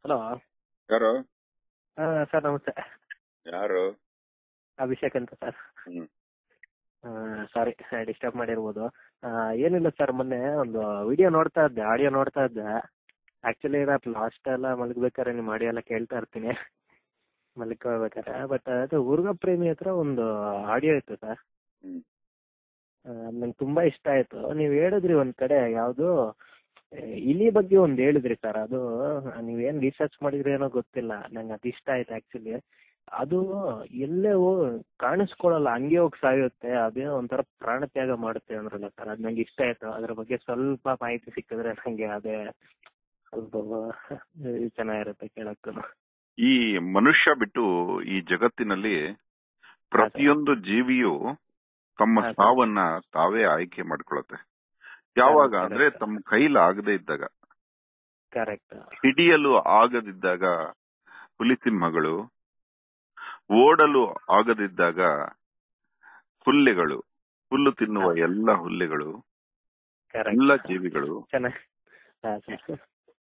Hello ಯಾರು sir ನಮಸ್ತೆ ಯಾರು ಅಭಿಷೇಕ್ ಅಂತ ಸರ್ ಹ್ಮ್ ಸಾರಿ ಡಿಸ್ಟರ್ಬ್ ಮಾಡಿರ್ಬೋದು ಆ, ಏನಿಲ್ಲ ಸರ್ ಮೊನ್ನೆ ಒಂದು ವಿಡಿಯೋ ನೋಡ್ತಾ ಇದ್ದೆ ಆಡಿಯೋ ನೋಡ್ತಾ ಇದ್ದೆ ಆ್ಯಕ್ಚುಲಿ ನಾನು ಲಾಸ್ಟ್ ಎಲ್ಲ ಮಲಗ್ಬೇಕಾದ್ರೆ ನಿಮ್ಮ ಆಡಿಯೋ ಎಲ್ಲ ಕೇಳ್ತಾ ಇರ್ತೀನಿ ಮಲ್ಕೋಬೇಕಾದ್ರೆ ಬಟ್ ಅದು ಹುರ್ಗ ಪ್ರೇಮಿ ಹತ್ರ ಒಂದು ಆಡಿಯೋ ಇತ್ತು ಸರ್ ಹ್ಮ್ ನಂಗೆ ತುಂಬಾ ಇಷ್ಟ ಆಯ್ತು ನೀವು ಹೇಳಿದ್ರಿ ಒಂದ್ ಕಡೆ ಯಾವುದು ಇಲಿ ಬಗ್ಗೆ ಒಂದ್ ಹೇಳಿದ್ರಿ ಸರ್ ಅದು ನೀವೇನ್ ರಿಸರ್ಚ್ ಮಾಡಿದ್ರಿ ಏನೋ ಗೊತ್ತಿಲ್ಲ ನಂಗೆ ಅದು ಇಷ್ಟ ಆಯ್ತು ಆಕ್ಚುಲಿ ಅದು ಎಲ್ಲೇ ಹೋ- ಕಾಣಿಸ್ಕೊಳಲ್ಲ ಹಂಗೆ ಹೋಗಿ ಸಾಯುತ್ತೆ ಅದೇ ಒಂಥರ ಪ್ರಾಣ ತ್ಯಾಗ ಮಾಡುತ್ತೆ ಅಂದ್ರಲ್ಲ ಸರ್ ಅದು ನಂಗೆ ಇಷ್ಟ ಆಯ್ತು ಅದ್ರ ಬಗ್ಗೆ ಸ್ವಲ್ಪ ಮಾಹಿತಿ ಸಿಕ್ಕಿದ್ರೆ ನಂಗೆ ಅದೇ ಸ್ವಲ್ಪ ಚೆನ್ನಾಗಿರುತ್ತೆ ಕೇಳಕ್ಕೂ ಈ ಮನುಷ್ಯ ಬಿಟ್ಟು ಈ ಜಗತ್ತಿನಲ್ಲಿ ಪ್ರತಿಯೊಂದು ಜೀವಿಯು ತಮ್ಮ ಹಾ, ಸರ್. ಸಾವನ್ನ ತಾವೇ ಆಯ್ಕೆ ಮಾಡ್ಕೊಳತ್ತೆ ಯಾವಾಗ correct, ಅಂದ್ರೆ correct. ತಮ್ಮ ಕೈಲಿ ಆಗದೆ ಇದ್ದಾಗ ಕರೆಕ್ಟ್ ಹಿಡಿಯಲು ಆಗದಿದ್ದಾಗ ಹುಲಿಸಿಂಹಗಳು ಓಡಲು ಆಗದಿದ್ದಾಗ ಹುಲ್ಲೆಗಳು ಹುಲ್ಲು ತಿನ್ನುವ ಹಾ. ಎಲ್ಲ ಹುಲ್ಲೆಗಳು ಕರೆಕ್ಟ್ ಎಲ್ಲ ಜೀವಿಗಳು ಚೆನ್ನಾಗಿ ಹಾ ಸರ್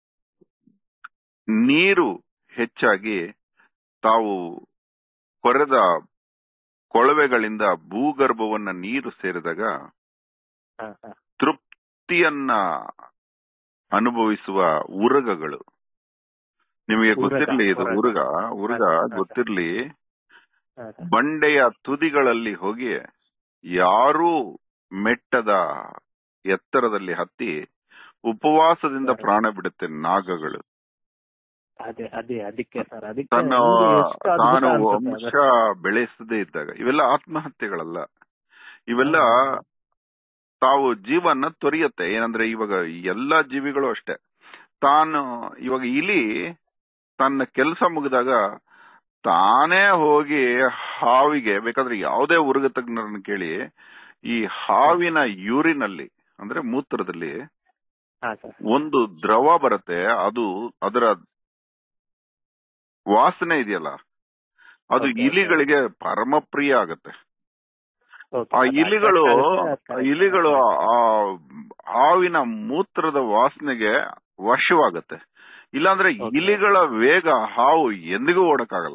ನೀರು ಹೆಚ್ಚಾಗಿ ತಾವು ಕೊರೆದ ಕೊಳವೆಗಳಿಂದ ಭೂಗರ್ಭವನ್ನ ನೀರು ಸೇರಿದಾಗ ಹಾ ಹಾ ತೃಪ್ತಿಯನ್ನ ಅನುಭವಿಸುವ ಉರಗಗಳು ನಿಮಗೆ ಉರಗ, ಗೊತ್ತಿರ್ಲಿ ಇದು ಉರಗ. ಉರುಗ ಉರುಗ ಹಾ, ಹಾ. ಗೊತ್ತಿರ್ಲಿ ಹಾ ಸರ್ ಬಂಡೆಯ ತುದಿಗಳಲ್ಲಿ ಹೋಗಿ ಯಾರೂ ಮೆಟ್ಟದ ಎತ್ತರದಲ್ಲಿ ಹತ್ತಿ ಉಪವಾಸದಿಂದ ಸರಿ. ಪ್ರಾಣ ಬಿಡುತ್ತೆ ನಾಗಗಳು ಅದೇ ಅದೇ ಅದಕ್ಕೆ ಸರ್ ಅದಕ್ಕೆ ತನ್ನ ನಮ್ಗೆ ಎಷ್ಟು ಅದ್ಭುತ ತಾನು ಅನ್ಸುತ್ತೆ ವಂಶ ಅದು. ಬೆಳೆಸದೇ ಇದ್ದಾಗ ಇವೆಲ್ಲ ಆತ್ಮಹತ್ಯೆಗಳಲ್ಲ ಇವೆಲ್ಲ ಹಾ, ಹಾ, ಹಾ. ತಾವು ಜೀವನ ತೊರೆಯುತ್ತೆ ಏನಂದ್ರೆ ಇವಾಗ ಎಲ್ಲಾ ಜೀವಿಗಳು ಅಷ್ಟೇ ತಾನು ಇವಾಗ ಇಲಿ ತನ್ನ ಕೆಲಸ ಮುಗಿದಾಗ ತಾನೇ ಹೋಗಿ ಹಾವಿಗೆ ಬೇಕಾದ್ರೆ ಯಾವುದೇ ಉರುಗ ತಜ್ಞರನ್ನ ಕೇಳಿ ಈ ಹಾವಿನ ಯೂರಿನಲ್ಲಿ ಅಂದ್ರೆ ಮೂತ್ರದಲ್ಲಿ ಹಾ ಸರ್ ಒಂದು ದ್ರವ ಬರುತ್ತೆ ಅದು ಅದರ ವಾಸನೆ ಇದೆಯಲ್ಲ ಅದು Okay, okay. ಇಲಿಗಳಿಗೆ ಪರಮ ಪ್ರಿಯ ಆಗತ್ತೆ Okay, ಆ ಅದು ಇಲಿಗಳು attract ಆಗುತ್ತೆ, ಅದು correct. ಇಲಿಗಳು ಆ ಹಾವಿನ ಮೂತ್ರದ ವಾಸನೆಗೆ ವಶವಾಗತ್ತೆ ಇಲ್ಲಾಂದ್ರೆ Okay. ಇಲಿಗಳ ವೇಗ ಹಾವು ಎಂದಿಗೂ ಓಡಕ್ಕಾಗಲ್ಲ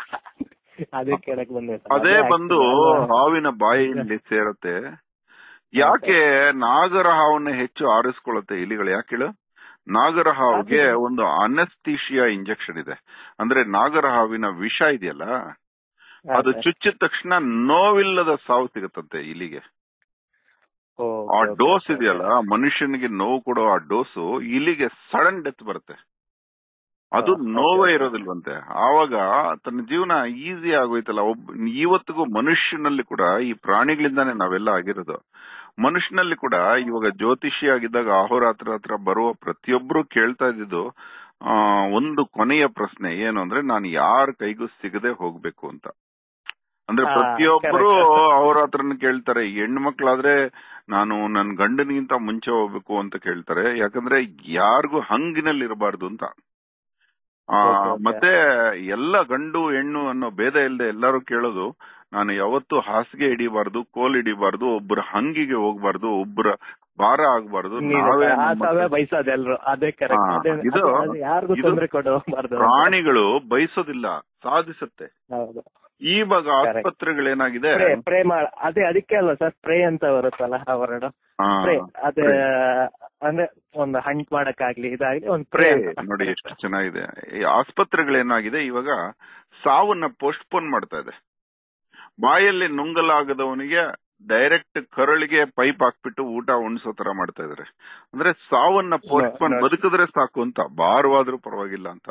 ಅದೇ ಕೇಳಕ್ ಬಂದೆ ಸರ್ ಅದೇ ಅದೇ ಬಂದು actually ಅದು- ಹಾವಿನ ಬಾಯಿಯಲ್ಲಿ ಸೇರತ್ತೆ ಯಾಕೆ ನಾಗರ ಹಾವನ್ನ ಹೆಚ್ಚು ಆರಿಸ್ಕೊಳ್ಳುತ್ತೆ ಇಲಿಗಳು ಯಾಕೆ ಹೇಳು ನಾಗರ ಹಾವಿಗೆ ಅದು- ಒಂದು ಅನಸ್ತೀಶಿಯಾ ಇಂಜೆಕ್ಷನ್ ಇದೆ ಅಂದ್ರೆ ನಾಗರ ಹಾವಿನ ವಿಷ ಇದೆಯಲ್ಲ ಹಾ, ಅದು ಸರ್. ಚುಚ್ಚಿದ ತಕ್ಷಣ ನೋವಿಲ್ಲದ ಸಾವು ಸಿಗುತ್ತಂತೆ ಇಲಿಗೆ ಓ, ಆ okay, okay, ಡೋಸ್ okay, ಇದೆಯಲ್ಲ ಮನುಷ್ಯನಿಗೆ ನೋವು ಕೊಡೋ ಆ ಡೋಸು ಇಲಿಗೆ ಸಡನ್ ಡೆತ್ ಬರುತ್ತೆ ಅದು ಹಾ, okay, ನೋವೇ okay. ಇರೋದಿಲ್ವಂತೆ ಆವಾಗ ತನ್ನ ಜೀವನ ಈಸಿ ಆಗೋಯ್ತಲ್ಲ ಒಬ್ಬ ಇವತ್ತಿಗೂ ಮನುಷ್ಯನಲ್ಲಿ ಕೂಡ ಈ ಪ್ರಾಣಿಗಳಿಂದಾನೇ ನಾವೆಲ್ಲ ಆಗಿರೋದು ಮನುಷ್ಯನಲ್ಲಿ ಕೂಡ ಇವಾಗ ಜ್ಯೋತಿಷಿ ಆಗಿದ್ದಾಗ ಅಹೋರಾತ್ರ ಹತ್ರ ಬರುವ ಪ್ರತಿಯೊಬ್ರು ಕೇಳ್ತಾ ಇದ್ದಿದ್ದು ಆ ಒಂದು ಕೊನೆಯ ಪ್ರಶ್ನೆ ಏನು ಅಂದ್ರೆ ನಾನು ಯಾರ ಕೈಗೂ ಸಿಗದೆ ಹೋಗ್ಬೇಕು ಅಂತ ಅಂದ್ರೆ ಹಾ, ಪ್ರತಿಯೊಬ್ರು correct. ಅವ್ರ ಹತ್ರನ ಕೇಳ್ತಾರೆ ಹೆಣ್ಣು ಮಕ್ಳಾದ್ರೆ ನಾನು ನನ್ ಗಂಡನಿಗಿಂತ ಮುಂಚೆ ಹೋಗ್ಬೇಕು ಅಂತ ಕೇಳ್ತಾರೆ ಯಾಕಂದ್ರೆ ಯಾರಿಗೂ ಹಂಗಿನಲ್ಲಿ ಇರಬಾರ್ದು ಅಂತ ಆ Okay, okay. ಮತ್ತೆ ಎಲ್ಲ ಗಂಡು ಹೆಣ್ಣು ಅನ್ನೋ ಭೇದ ಇಲ್ಲದೆ ಎಲ್ಲರೂ ಕೇಳೋದು ನಾನು ಯಾವತ್ತೂ ಹಾಸಿಗೆ ಹಿಡಿಬಾರ್ದು ಕೋಲ್ ಹಿಡಿಬಾರ್ದು ಒಬ್ಬರ ಹಂಗಿಗೆ ಹೋಗ್ಬಾರ್ದು ಒಬ್ಬರ ಭಾರ ಆಗ್ಬಾರ್ದು ನೀನು ನಾವೇ ಆ ನಮ್ಮ ಸಾವೇ ಬಯಸೋದು ಎಲ್ರು ಅದೇ ಕರೆಕ್ಟ್ ಹಾ, ಅದೇ ಇದು- ಅದು- ಅದು ಯಾರಿಗೂ ಇದು ತೊಂದ್ರೆ ಕೊಡಬಾರ್ದು ಪ್ರಾಣಿಗಳು ಬಯಸೋದಿಲ್ಲ ಸಾಧಿಸುತ್ತೆ ಹೌದು ಇವಾಗ Correct. ಆಸ್ಪತ್ರೆಗಳೇನಾಗಿದೆ ಪ್ರೇ ಪ್ರೇ ಮಾಡ ಅದೇ ಅದಕ್ಕೆ ಅಲ್ವಾ ಸರ್ ಪ್ರೇ ಅಂತ ಬರುತ್ತಲ್ಲ ಆ ವರ್ಡ್ ಆ, ಪ್ರೇ ಅದೇ Pray. ಅಂದ್ರೆ ಒಂದು ಹಂಟ್ ಮಾಡಕ್ಕಾಗ್ಲಿ ಇದಾಗ್ಲಿ ಒಂದು ಪ್ರೇ ಪ್ರೇ ನೋಡಿ ಎಷ್ಟು ಚೆನ್ನಾಗಿದೆ ಈ ಆಸ್ಪತ್ರೆಗಳೇನಾಗಿದೆ ಇವಾಗ ಸಾವನ್ನ ಪೋಸ್ಟ್ಪೋನ್ ಮಾಡ್ತಾ ಇದೆ ಬಾಯಲ್ಲಿ ನುಂಗಲಾಗದವನಿಗೆ ಡೈರೆಕ್ಟ್ ಕರಳಿಗೆ ಪೈಪ್ ಹಾಕ್ಬಿಟ್ಟು ಊಟ ಉಣಿಸೋ ತರ ಮಾಡ್ತಾ ಇದಾರೆ ಅಂದ್ರೆ ಸಾವನ್ನ ಪೋಸ್ಟ್ಪೋನ್ ನೋಡಿ. ಬದುಕಿದ್ರೆ ಸಾಕು ಅಂತ ಭಾರವಾದ್ರೂ ಪರವಾಗಿಲ್ಲ ಅಂತ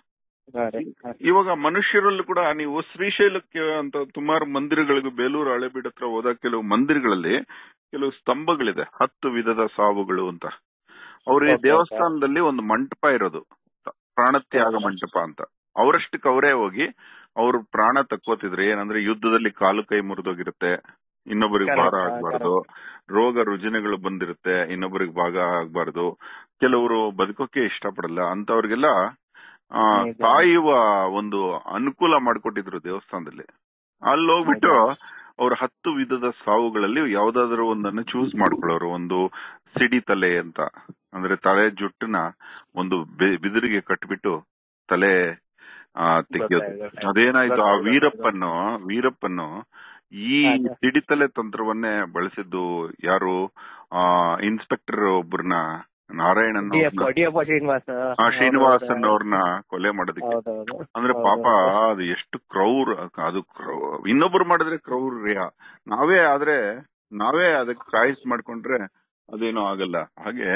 ಇವಾಗ ಮನುಷ್ಯರಲ್ಲೂ ಕೂಡ ನೀವು ಶ್ರೀಶೈಲಕ್ಕೆ ಅಂತ ಸುಮಾರು ಮಂದಿರಗಳಿಗೂ ಬೇಲೂರು ಹಳೆಬೀಡು ಹತ್ರ ಹೋದ ಕೆಲವು ಮಂದಿರಗಳಲ್ಲಿ ಕೆಲವು ಸ್ತಂಭಗಳಿದೆ ಹತ್ತು ವಿಧದ ಸಾವುಗಳು ಅಂತ ಅವ್ರ ಈ Okay, okay. ದೇವಸ್ಥಾನದಲ್ಲಿ ಒಂದು ಮಂಟಪ ಇರೋದು ಪ್ರಾಣತ್ಯಾಗ Okay. ಮಂಟಪ ಅಂತ ಅವರಷ್ಟಕ್ಕೆ ಅವರೇ ಹೋಗಿ ಅವ್ರು ಪ್ರಾಣ ತಕ್ಕೋತಿದ್ರು ಏನಂದ್ರೆ ಯುದ್ಧದಲ್ಲಿ ಕಾಲು ಕೈ ಮುರಿದೋಗಿರುತ್ತೆ ಇನ್ನೊಬ್ಬರಿಗೆ ಭಾರ Correct, ಆಗ್ಬಾರ್ದು ರೋಗ ರುಜಿನಗಳು ಬಂದಿರುತ್ತೆ ಇನ್ನೊಬ್ಬರಿಗೆ ಭಾಗ ಆಗ್ಬಾರ್ದು ಕೆಲವರು ಬದುಕೋಕೆ ಇಷ್ಟಪಡಲ್ಲ ಅಂತವ್ರಿಗೆಲ್ಲ ಆ, ನಿಜ. ಕಾಯುವ ಒಂದು ಅನುಕೂಲ ಮಾಡಿಕೊಟ್ಟಿದ್ರು ದೇವಸ್ಥಾನದಲ್ಲಿ ಅಲ್ಲಿ ಹೋಗ್ಬಿಟ್ಟು ಅವ್ರ ಹತ್ತು ವಿಧದ ಸಾವುಗಳಲ್ಲಿ ಯಾವ್ದಾದ್ರು ಒಂದನ್ನ ಚೂಸ್ ಮಾಡ್ಕೊಳ್ಳೋರು ಒಂದು ಸಿಡಿ ತಲೆ ಅಂತ ಅಂದ್ರೆ ತಲೆ ಜುಟ್ಟನ್ನ ಒಂದು ಬೆ- ಬಿದಿರಿಗೆ ಕಟ್ಬಿಟ್ಟು ತಲೆ ಆ, ತೆಗೆಯೋದು ಗೊತ್ತಾಯ್ತು, ಗೊತ್ತಾಯ್ತು. ಅದೇನಾಯ್ತು ಆ ಗೊತ್ತಾಯ್ತು, ವೀರಪ್ಪನ್ನು ವೀರಪ್ಪನ್ನು ಈ ಹಾ, ಸರ್. ಸಿಡಿತಲೆ ತಂತ್ರವನ್ನೇ ಬಳಸಿದ್ದು ಯಾರು ಆ ಇನ್ಸ್ಪೆಕ್ಟರ್ ಒಬ್ಬರನ್ನ ನಾರಾಯಣನ್ ಡಿಎಫ್ ಡಿಎಫ್ ಶ್ರೀನಿವಾಸ ಆ ಶ್ರೀನಿವಾಸನ್ ಅವ್ರನ್ನ ಕೊಲೆ ಮಾಡೋದಕ್ಕೆ ಹೌದೌದು ಅಂದ್ರೆ ಹೌದು. ಪಾಪ ಅದು ಎಷ್ಟು ಕ್ರೌರ್ ಅದು ಕ್ರೌ- ಇನ್ನೊಬ್ರು ಮಾಡಿದ್ರೆ ಕ್ರೌರ್ಯ ನಾವೇ ಆದ್ರೆ ನಾವೇ ಅದಕ್ಕೆ ಚಾಯ್ಸ್ ಮಾಡ್ಕೊಂಡ್ರೆ ಅದೇನೋ ಆಗಲ್ಲ ಹಾಗೆ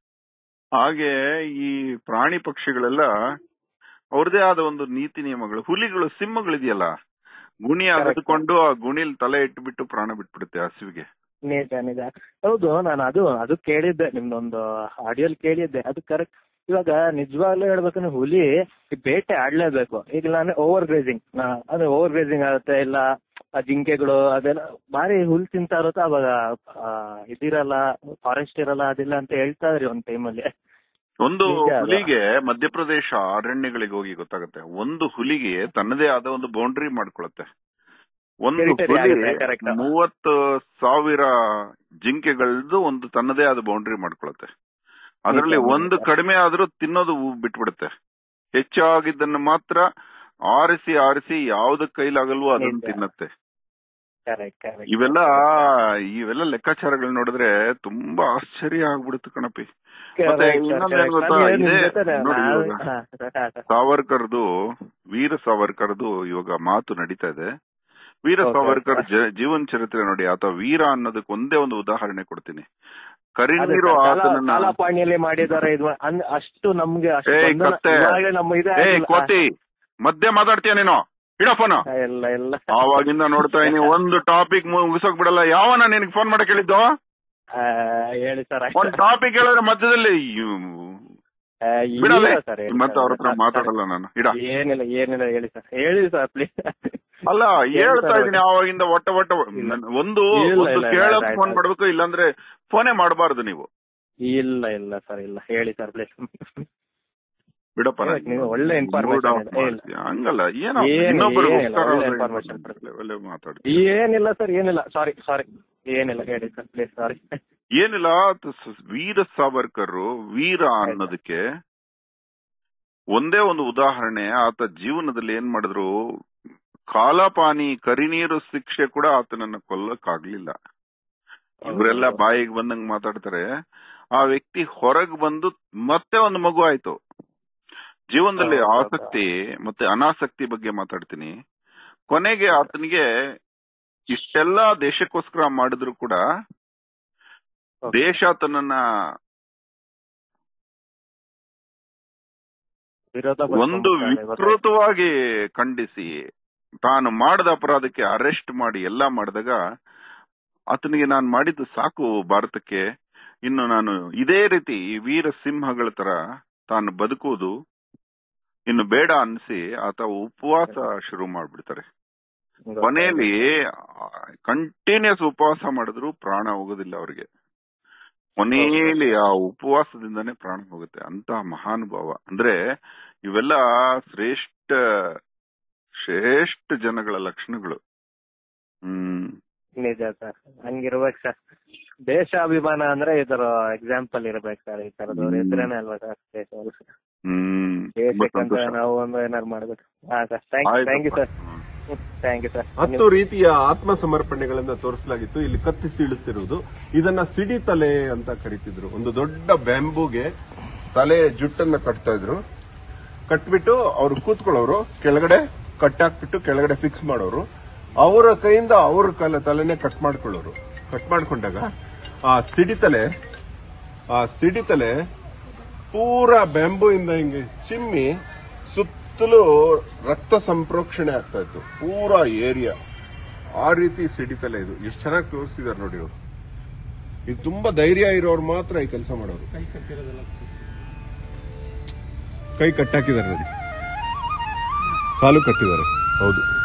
ಹಾಗೆ ಈ ಪ್ರಾಣಿ ಪಕ್ಷಿಗಳೆಲ್ಲ ಅವ್ರದೇ ಆದ ಒಂದು ನೀತಿ ನಿಯಮಗಳು ಹುಲಿಗಳು ಸಿಂಹಗಳಿದೆಯಲ್ಲ ಗುಣಿ ಅಗದ್ಕೊಂಡು ಆ ಗುಣಿಲ್ ತಲೆ ಇಟ್ಬಿಟ್ಟು ಪ್ರಾಣ ಬಿಟ್ಬಿಡುತ್ತೆ ಹಸುವಿಗೆ ನಿಜ ನಿಜ ಹೌದು ನಾನು ಅದು ಅದು ಕೇಳಿದ್ದೆ ನಿಮ್ದೊಂದು ಆಡಿಯೋಲ್ ಕೇಳಿದ್ದೆ ಅದು ಕರೆಕ್ಟ್ ಇವಾಗ ನಿಜವಾಗ್ಲೂ ಹೇಳ್ಬೇಕಂದ್ರೆ ಹುಲಿ ಬೇಟೆ ಆಡ್ಲೇಬೇಕು ಈಗ ನಾನು ಓವರ್ ಗ್ರೇಸಿಂಗ್ ಅಂದ್ರೆ ಓವರ್ ಗ್ರೇಸಿಂಗ್ ಆಗುತ್ತೆ ಇಲ್ಲ ಆ ಜಿಂಕೆಗಳು ಅದೆಲ್ಲ ಭಾರಿ ಹುಲ್ ತಿಂತಾ ಇರುತ್ತೆ ಅವಾಗ ಆ, ಇದಿರಲ್ಲ ಫಾರೆಸ್ಟ್ ಇರಲ್ಲ ಅದಿಲ್ಲ ಅಂತ ಹೇಳ್ತಾ ಇದ್ರಿ ಒಂದ್ ಟೈಮಲ್ಲಿ ಒಂದು ನಿಜ ಅದು. ಹುಲಿಗೆ ಮಧ್ಯಪ್ರದೇಶ ಅರಣ್ಯಗಳಿಗೆ ಹೋಗಿ ಗೊತ್ತಾಗುತ್ತೆ ಒಂದು ಹುಲಿಗೆ ತನ್ನದೇ ಆದ ಒಂದು ಬೌಂಡ್ರಿ ಮಾಡ್ಕೊಳತ್ತೆ ಒಂದು Territory ಹುಲಿ ಆಗುತ್ತೆ, correct. ಮೂವತ್ತು ಸಾವಿರ ಜಿಂಕೆಗಳದ್ದು ಒಂದು ತನ್ನದೇ ಆದ ಬೌಂಡ್ರಿ ಮಾಡ್ಕೊಳತ್ತೆ ಅದರಲ್ಲಿ ನಿಜ, ಒಂದು ನಿಜ. ಕಡಿಮೆ ಆದ್ರೂ ತಿನ್ನೋದು ಬಿಟ್ಬಿಡುತ್ತೆ ಹೆಚ್ಚಾಗಿದ್ದನ್ನು ಮಾತ್ರ ಆರಿಸಿ ಆರಿಸಿ ಯಾವ್ದು ಕೈಲಾಗಲ್ವೋ ಅದನ್ನ ನಿಜ. ತಿನ್ನತ್ತೆ ಕರೆಕ್ಟ್ ಕರೆಕ್ಟ್ ಇವೆಲ್ಲ ಇವೆಲ್ಲ ಲೆಕ್ಕಾಚಾರಗಳು ನೋಡಿದ್ರೆ ತುಂಬಾ ಆಶ್ಚರ್ಯ ಆಗ್ಬಿಡುತ್ತೆ ಕಣಪಿ ಮತ್ತೆ ಇನ್ನೊಂದೇನ್ ಗೊತ್ತಾ? ಇದೆ ನೋಡಿ ಇವಾಗ. ಸಾವರ್ಕರ್ದು ವೀರ ಸಾವರ್ಕರ್ದು ಇವಾಗ ಮಾತು ನಡೀತಾ ಇದೆ ವೀರ Okay, ಸಾವರ್ಕರ್ okay. ಜ- ಜೀವನ ಚರಿತ್ರೆ ನೋಡಿ ಆತ ವೀರ ಅನ್ನೋದಕ್ಕೆ ಒಂದೇ ಒಂದು ಉದಾಹರಣೆ ಕೊಡ್ತೀನಿ ಕರಿನೀರು ಆತನನ್ನ ಕಾಲಪಾಣಿಯಲ್ಲಿ ಮಾಡಿದ್ದಾರೆ ಇದು ಅನ್- ಅಷ್ಟು ನಮ್ಗೆ ಅಷ್ಟು ಏಯ್, ಬಂಧನ- ಕತ್ತೆ. ಇವಾಗ್ಲೇ ನಮ್ಮ ಇದೇ ಏ ಆಗಿಲ್ಲ. ಕೋತಿ ಮಧ್ಯೆ ಮಾತಾಡ್ತೀಯ ನೀನು ಇಡಪ್ಪನ ಆ, ಇಲ್ಲ ಇಲ್ಲ ಆವಾಗಿಂದ ನೋಡ್ತಾ ಇದೀನಿ ಒಂದು ಟಾಪಿಕ್ ಮುಗಿಸೋಕ್ ಬಿಡಲ್ಲ ಯಾವನ ನಿನಗೆ ಫೋನ್ ಮಾಡಕ್ ಹೇಳಿದ್ದು ಆ, ಹೇಳಿ ಸರ್ ಒಂದ್ ಟಾಪಿಕ್ ಹೇಳಿದ್ರೆ ಮಧ್ಯದಲ್ಲಿ ಇವ್- ಬಿಡಲ್ಲ ಮತ್ತೆ ಅವ್ರ ಹತ್ರ ಮಾತಾಡಲ್ಲ ನಾನು ಇಡ ಏನಿಲ್ಲ ಏನಿಲ್ಲ ಹೇಳಿ ಸರ್ ಹೇಳಿ ಸರ್ ಪ್ಲೀಸ್ ಅಲ್ಲ ಹೇಳ್ತಾ ಇದೀನಿ ಆವಾಗಿಂದ ಒಟ್ಟ ಒಟ್ಟ ಇಲ್ಲ. ನನ್- ಒಂದು ಇಲ್ಲ, ಒಂದು ಇಲ್ಲ, ಕೇಳಕ್ ಆಯ್ತು, ಫೋನ್ ಆಯ್ತು. ಮಾಡ್ಬೇಕು ಇಲ್ಲಾಂದ್ರೆ ಫೋನೇ ಮಾಡಬಾರ್ದು ನೀವು ಇಲ್ಲ ಇಲ್ಲ ಸರ್ ಇಲ್ಲ ಹೇಳಿ ಸರ್ ಪ್ಲೀಸ್ ಬಿಡಪ್ಪ ಹೇಳಕ್ ನೀವು ಒಳ್ಳೆ information ಮೂಡ್ ಆಫ್ ಇದೆ. ಇಲ್ಲ. ಮಾಡ್ತೀಯ. ಹಂಗಲ್ಲ ಏನೋ ಏನು- ಇನ್ನೊಬ್ಬರಿಗೆ ಏನಿಲ್ಲ, ಉತ್ತರ ಒಳ್ಳೆ ಆದ್ರೆ information ಲೆವೆಲ್ಲೇ ಮಾತಾಡ್ತೀಯ. ಏನಿಲ್ಲ ಸರ್ ಏನಿಲ್ಲ ಸಾರಿ ಸಾರಿ ಏನಿಲ್ಲ ಹೇಳಿ ಸರ್ ಪ್ಲೀಸ್ ಸಾರಿ ಏನಿಲ್ಲ ತ- ಸ- ವೀರ ಸಾವರ್ಕರ್ ವೀರ ಅನ್ನೋದಕ್ಕೆ ಒಂದೇ ಒಂದು ಉದಾಹರಣೆ ಆತ ಜೀವನದಲ್ಲಿ ಏನ್ ಮಾಡಿದ್ರು ಕಾಲಪಾನಿ ಕರಿನೀರು ಶಿಕ್ಷೆ ಕೂಡ ಆತನನ್ನ ಕೊಲ್ಲಕ್ಕಾಗ್ಲಿಲ್ಲ ಇವರೆಲ್ಲ ಬಾಯಿಗೆ ಬಂದಂಗ್ ಮಾತಾಡ್ತಾರೆ ಆ ವ್ಯಕ್ತಿ ಹೊರಗ್ ಬಂದು ಮತ್ತೆ ಒಂದು ಮಗು ಆಯ್ತು ಜೀವನದಲ್ಲಿ ಹೌದು, ಹೌದು. ಆಸಕ್ತಿ ಮತ್ತೆ ಅನಾಸಕ್ತಿ ಬಗ್ಗೆ ಮಾತಾಡ್ತೀನಿ ಕೊನೆಗೆ ಆತನಿಗೆ ಇಷ್ಟೆಲ್ಲ ದೇಶಕ್ಕೋಸ್ಕರ ಮಾಡಿದ್ರು ಕೂಡ Okay. ದೇಶ ತನ್ನನ್ನ ವಿರೋಧ ಒಂದು ವಿಕೃತವಾಗಿ ಖಂಡಿಸಿ ತಾನು ಮಾಡದ ಅಪರಾಧಕ್ಕೆ ಅರೆಸ್ಟ್ ಮಾಡಿ ಎಲ್ಲಾ ಮಾಡಿದಾಗ ಆತನಿಗೆ ನಾನು ಮಾಡಿದ್ದು ಸಾಕು ಭಾರತಕ್ಕೆ ಇನ್ನು ನಾನು ಇದೇ ರೀತಿ ಈ ವೀರ ಸಿಂಹಗಳ ತರ ತಾನು ಬದುಕುವುದು ಇನ್ನು ಬೇಡ ಅನ್ಸಿ ಆತ ಉಪವಾಸ ಶುರು ಮಾಡ್ಬಿಡ್ತಾರೆ ಕೊನೆಯಲ್ಲಿ ಕಂಟಿನ್ಯೂಸ್ ಉಪವಾಸ ಮಾಡಿದ್ರು ಪ್ರಾಣ ಹೋಗೋದಿಲ್ಲ ಅವ್ರಿಗೆ ಕೊನೆಯಲ್ಲಿ ಆ ಉಪವಾಸದಿಂದಾನೇ ಪ್ರಾಣ ಹೋಗುತ್ತೆ ಅಂತ ಮಹಾನುಭಾವ ಅಂದ್ರೆ ಇವೆಲ್ಲ ಶ್ರೇಷ್ಠ ಶ್ರೇಷ್ಠ ಜನಗಳ ಲಕ್ಷಣಗಳು ಹ್ಮ್ ನಿಜ ಸರ್ ಹಂಗಿರ್ಬೇಕು ಸರ್ ದೇಶಾಭಿಮಾನ ಅಂದ್ರೆ ಇದರ ಎಕ್ಸಾಂಪಲ್ ಇರ್ಬೇಕು ಸರ್ ಈ ತರದವ್ರ ಹ್ಮ್. ಹೆಸರೇನೆ ಅಲ್ವಾ ಸರ್ ದೇಶ ಹ್ಮ್ ತುಂಬಾ ದೇಶಕ್ಕಂತ ಸಂತೋಷ ನಾವು ಒಂದು ಏನಾರು ಮಾಡ್ಬೇಕು ಹಾ sir thank you thank you ಆಯ್ತಪ್ಪ. Sir hmm. Thank you sir ಹತ್ತು ರೀತಿಯ ಆತ್ಮ ಸಮರ್ಪಣೆಗಳನ್ನ ತೋರಿಸಲಾಗಿತ್ತು ಇಲ್ಲಿ ಕತ್ತಿಸಿಡುತ್ತಿರುವುದು ಇದನ್ನ ಸಿಡಿ ತಲೆ ಅಂತ ಕರಿತಿದ್ರು ಒಂದು ದೊಡ್ಡ ಬ್ಯಾಂಬೂಗೆ ತಲೆ ಜುಟ್ಟನ್ನ ಕಟ್ತಾ ಇದ್ರು ಕಟ್ಬಿಟ್ಟು ಅವ್ರು ಕೂತ್ಕೊಳ್ಳೋರು ಕೆಳಗಡೆ ಕಟ್ಟಾಕ್ಬಿಟ್ಟು ಕೆಳಗಡೆ ಫಿಕ್ಸ್ ಮಾಡೋರು ಅವರ ಕೈಯಿಂದ ಅವ್ರ ಕಲ ತಲೆನೇ ಕಟ್ ಮಾಡ್ಕೊಳ್ಳೋರು ಕಟ್ ಮಾಡ್ಕೊಂಡಾಗ ಆ ಸಿಡಿತಲೆ ಆ ಸಿಡಿತಲೆ ಪೂರ ಬ್ಯಾಂಬೂ ಇಂದ ಹಿಂಗೆ ಚಿಮ್ಮಿ ಸುತ್ತಲೂ ರಕ್ತ ಸಂಪ್ರೋಕ್ಷಣೆ ಆಗ್ತಾ ಇತ್ತು ಪೂರಾ ಏರಿಯಾ ಆ ರೀತಿ ಸಿಡಿತಲೆ ಇದು ಎಷ್ಟು ಚೆನ್ನಾಗಿ ತೋರಿಸಿದಾರೆ ನೋಡಿ ಅವರು ಇದು ತುಂಬಾ ಧೈರ್ಯ ಇರೋರು ಮಾತ್ರ ಈ ಕೆಲಸ ಮಾಡೋರು ಕೈ ಕಟ್ಟಾಕಿದ್ದಾರೆ ನೋಡಿ ಕಾಲು ಕಟ್ಟಿದ್ದಾರೆ ಹೌದು